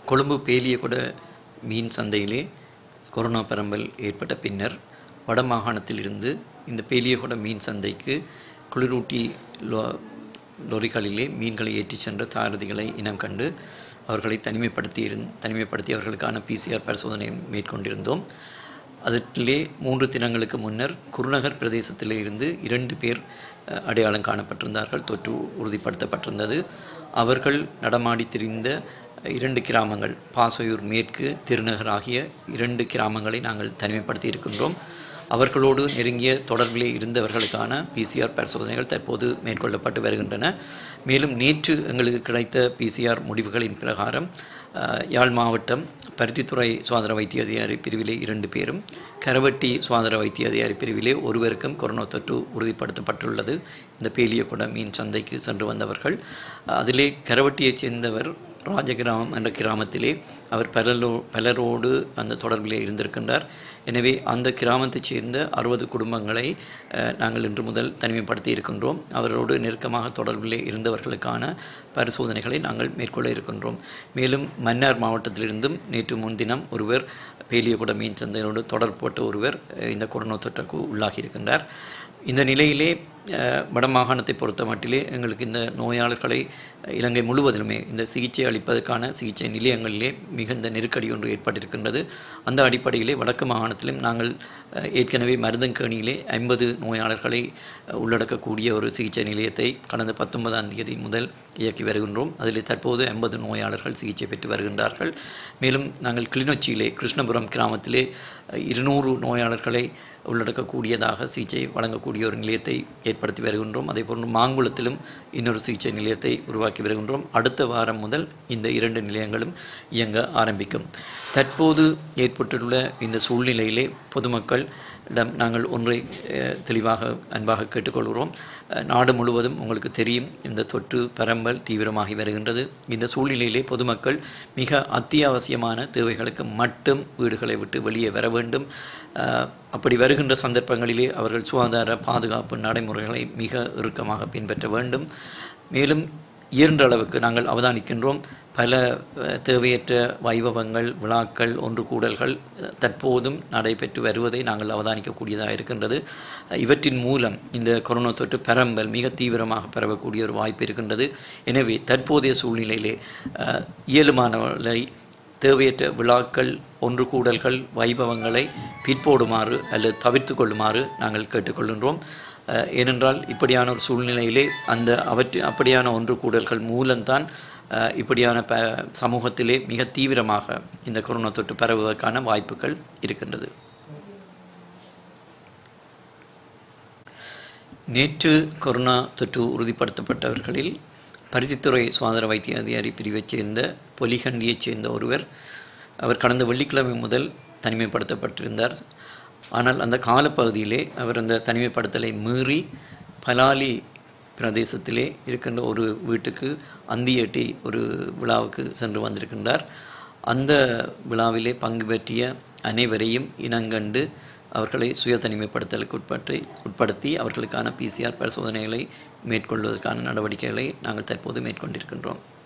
கொழும்பு பேலியகுட மீன் சந்தையிலே கொரோனா பரம்பல் ஏற்பட்ட பின்னர் வடமாகாணத்திலிருந்து இந்த பேலியகுட மீன் சந்தைக்கு குளிரூட்டி லோ லொரிகளிலே மீன்களை ஏற்றிச் சென்ற தாரதிகளை இனம் கண்டு அவர்களை தனிமைப்படுத்தி இருந் தனிமைப்படுத்தி அவர்களுக்கான பிசிஆர் பரிசோதனை மேற்கொண்டிருந்தோம் அதிலே மூன்று தினங்களுக்கு முன்னர் குருநகர் பிரதேசத்திலே இருந்து இரண்டு பேர் அஹ், அடையாளம் காணப்பட்டிருந்தார்கள் தொற்று உறுதிப்படுத்தப்பட்டிருந்தது அவர்கள் நடமாடி திரிந்த இரண்டு கிராமங்கள் பாசையூர் மேற்கு திருநகர் ஆகிய இரண்டு கிராமங்களை நாங்கள் தனிமைப்படுத்தி இருக்கின்றோம் அவர்களோடு நெருங்கிய தொடர்பிலே இருந்தவர்களுக்கான பிசிஆர் பரிசோதனைகள் தற்போது மேற்கொள்ளப்பட்டு வருகின்றன மேலும் நேற்று எங்களுக்கு கிடைத்த பிசிஆர் முடிவுகளின் பிரகாரம் அஹ், யாழ் மாவட்டம் பருத்தித்துறை சுகாதார வைத்திய அதிகாரி பிரிவிலே இரண்டு பேரும் கரவட்டி சுகாதார வைத்திய அதிகாரி பிரிவிலே ஒருவருக்கும் கொரோனா தொற்று உறுதிப்படுத்தப்பட்டுள்ளது இந்த பேலியகுட மீன் சந்தைக்கு சென்று வந்தவர்கள் அதிலே கரவட்டியைச் சேர்ந்தவர் ராஜகிராமம் என்ற கிராமத்திலே அவர் பலரோ பலரோடு அந்த தொடர்பிலே இருந்திருக்கின்றார் எனவே அந்த கிராமத்தைச் சேர்ந்த அறுபது குடும்பங்களை அஹ், நாங்கள் இன்று முதல் தனிமைப்படுத்தி இருக்கின்றோம் அவரோடு நெருக்கமாக தொடர்பிலே இருந்தவர்களுக்கான பரிசோதனைகளை நாங்கள் மேற்கொள்ள இருக்கின்றோம் மேலும் மன்னார் மாவட்டத்திலிருந்தும் நேற்று முன்தினம் ஒருவர் பேலியகுட மீன் சந்தையோடு தொடர்புபட்ட ஒருவர் அஹ், இந்த கொரோனா தொற்றுக்கு உள்ளாகி இருக்கின்றார் இந்த நிலையிலே அஹ், வடமாகாணத்தை பொறுத்த மட்டிலே எங்களுக்கு இந்த நோயாளர்களை அஹ், இலங்கை முழுவதிலுமே இந்த சிகிச்சை அளிப்பதற்கான சிகிச்சை நிலையங்களிலே மிகுந்த நெருக்கடி ஒன்று ஏற்பட்டிருக்கின்றது அந்த அடிப்படையிலே வடக்கு மாகாணத்திலும் நாங்கள் அஹ், ஏற்கனவே மருதங்கேணியிலே ஐம்பது நோயாளர்களை அஹ், உள்ளடக்கக்கூடிய ஒரு சிகிச்சை நிலையத்தை கடந்த பத்தொன்பதாம் தேதி முதல் இயக்கி வருகின்றோம் அதில் தற்போது ஐம்பது நோயாளர்கள் சிகிச்சை பெற்று வருகின்றார்கள் மேலும் நாங்கள் கிளிநொச்சியிலே கிருஷ்ணபுரம் கிராமத்திலே அஹ், இருநூறு நோயாளர்களை உள்ளடக்கக்கூடியதாக சிகிச்சை வழங்கக்கூடிய ஒரு நிலையத்தை ஏற்படுத்தி வருகின்றோம் அதே போன்று மாங்குளத்திலும் இன்னொரு சிகிச்சை நிலையத்தை உருவாக்கி வருகின்றோம் அடுத்த வாரம் முதல் இந்த இரண்டு நிலையங்களும் இயங்க ஆரம்பிக்கும் தற்போது ஏற்பட்டுள்ள இந்த சூழ்நிலையிலே பொதுமக்கள் இடம் நாங்கள் ஒன்றை அஹ், தெளிவாக அன்பாக கேட்டுக்கொள்கிறோம் அஹ், நாடு முழுவதும் உங்களுக்கு தெரியும் இந்த தொற்று பரம்பல் தீவிரமாகி வருகின்றது இந்த சூழ்நிலையிலே பொதுமக்கள் மிக அத்தியாவசியமான தேவைகளுக்கு மட்டும் வீடுகளை விட்டு வெளியே வர வேண்டும் அஹ், அப்படி வருகின்ற சந்தர்ப்பங்களிலே அவர்கள் சுகாதார பாதுகாப்பு நடைமுறைகளை மிக இறுக்கமாக பின்பற்ற வேண்டும் மேலும் இயன்ற அளவுக்கு நாங்கள் அவதானிக்கின்றோம் பல அஹ், தேவையற்ற வைபவங்கள் விழாக்கள் ஒன்று கூடல்கள் அஹ், தற்போதும் நடைபெற்று வருவதை நாங்கள் அவதானிக்கக்கூடியதாக இருக்கின்றது அஹ், இவற்றின் மூலம் இந்த கொரோனா தொற்று பரம்பல் மிக தீவிரமாக பரவக்கூடிய ஒரு வாய்ப்பு இருக்கின்றது எனவே தற்போதைய சூழ்நிலையிலே அஹ், இயலுமானவர்களை தேவையற்ற விழாக்கள் ஒன்று கூடல்கள் வைபவங்களை பிற்போடுமாறு அல்லது தவிர்த்து கொள்ளுமாறு நாங்கள் கேட்டுக்கொள்கின்றோம் அஹ், ஏனென்றால் இப்படியான ஒரு சூழ்நிலையிலே அந்த அவற்று அப்படியான ஒன்று கூடல்கள் மூலம்தான் அஹ், இப்படியான ப சமூகத்திலே மிக தீவிரமாக இந்த கொரோனா தொற்று பரவுவதற்கான வாய்ப்புகள் இருக்கின்றது நேற்று கொரோனா தொற்று உறுதிப்படுத்தப்பட்டவர்களில் பருத்தித்துறை சுகாதார வைத்திய அதிகாரி பிரிவைச் சேர்ந்த பொலிகண்டியைச் சேர்ந்த ஒருவர் அவர் கடந்த வெள்ளிக்கிழமை முதல் தனிமைப்படுத்தப்பட்டிருந்தார் ஆனால் அந்த காலப்பகுதியிலே அவர் அந்த தனிமைப்படுத்தலை மீறி பலாலி பிரதேசத்திலே இருக்கின்ற ஒரு வீட்டுக்கு அந்தியட்டி ஒரு விழாவுக்கு சென்று வந்திருக்கின்றார் அந்த விழாவிலே பங்கு பெற்றிய அனைவரையும் இனங்கண்டு அவர்களை சுய தனிமைப்படுத்தலுக்கு உட்பட்டு உட்படுத்தி அவர்களுக்கான பிசிஆர் பரிசோதனைகளை மேற்கொள்வதற்கான நடவடிக்கைகளை நாங்கள் தற்போது மேற்கொண்டிருக்கின்றோம்